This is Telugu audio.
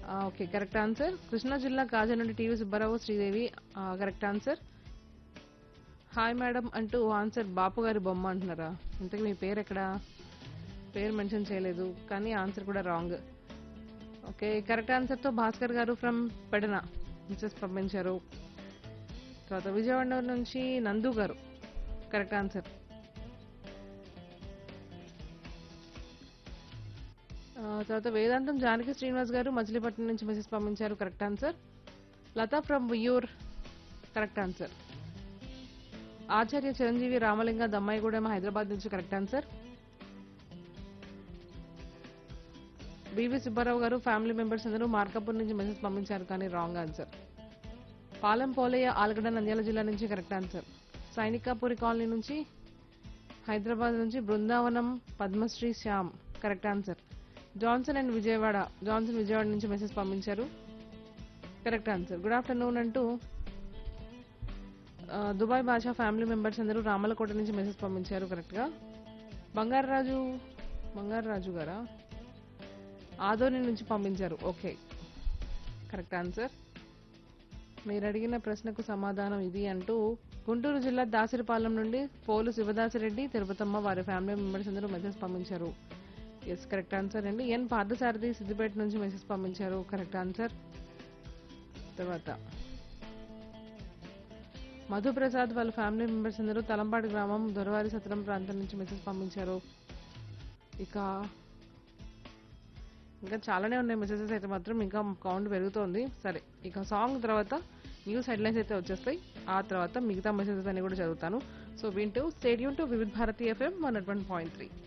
ఓకే కరెక్ట్ ఆన్సర్ కృష్ణా జిల్లా కాజా నుండి TV Subbarao Sridevi correct answer hi madam అంటూ ఆన్సర్ బాపు గారి బొమ్మ అంటున్నారా ఇంతకు మీ పేరు ఎక్కడ పేరు మెన్షన్ చేయలేదు కానీ ఆన్సర్ కూడా రాంగ్ ఓకే కరెక్ట్ ఆన్సర్తో భాస్కర్ గారు ఫ్రమ్ పెడన మెసేజ్ పంపించారు తర్వాత విజయవాడ నుంచి నందు గారు కరెక్ట్ ఆన్సర్ ఆ, తర్వాత వేదాంతం జానకి శ్రీనివాస్ గారు మచిలీపట్నం నుంచి మెసేజ్ పంపించారు correct answer Latha from Vuyyuru correct answer Acharya Chiranjeevi Ramalinga Dammaigudem Hyderabad నుంచి కరెక్ట్ ఆన్సర్ బివి సుబ్బారావు గారు ఫ్యామిలీ మెంబర్స్ అందరూ మార్కపూర్ నుంచి మెసేజ్ పంపించారు కానీ రాంగ్ ఆన్సర్ పాలెం పోలయ్య ఆలగడ్డ నంద్యాల జిల్లా నుంచి కరెక్ట్ ఆన్సర్ సైనికాపురి కాలనీ నుంచి హైదరాబాద్ నుంచి Brindavanam Padmasri Shyam correct answer Johnson and Vijayawada Johnson Vijayawada నుంచి మెసేజ్ పంపించారు కరెక్ట్ ఆన్సర్ గుడ్ ఆఫ్టర్నూన్ అంటూ ఆ, దుబాయ్ భాషా ఫ్యామిలీ మెంబర్స్ అందరూ రామలకోట నుంచి మెసేజ్ పంపించారు కరెక్ట్గా బంగారరాజు బంగారరాజు గారా ఆదోని నుంచి పంపించారు ఓకే కరెక్ట్ ఆన్సర్ మీరు అడిగిన ప్రశ్నకు సమాధానం ఇది అంటూ గుంటూరు జిల్లా దాసరిపాలెం నుండి పోలు శివదాసిరెడ్డి తిరుపతమ్మ వారి ఫ్యామిలీ మెంబర్స్ అందరూ మెసేజ్ పంపించారు ఎస్ కరెక్ట్ ఆన్సర్ అండి ఎన్ పార్థసారథి సిద్దిపేట నుంచి మెసేజ్ పంపించారు కరెక్ట్ ఆన్సర్ తర్వాత మధుప్రసాద్ వాళ్ళ ఫ్యామిలీ మెంబర్స్ అందరూ తలంపాడు గ్రామం దొరవారి సత్రం ప్రాంతం నుంచి మెసేజ్ పంపించారు ఇక ఇంకా చాలానే ఉన్నాయి మెసేజెస్ అయితే మాత్రం ఇంకా కౌంట్ పెరుగుతోంది సరే ఇక సాంగ్ తర్వాత న్యూస్ హెడ్లైన్స్ అయితే వచ్చేస్తాయి ఆ తర్వాత మిగతా మెసేజెస్ అన్ని కూడా చదువుతాను సో వింటూ stay tuned to Vividh Bharati FM one point three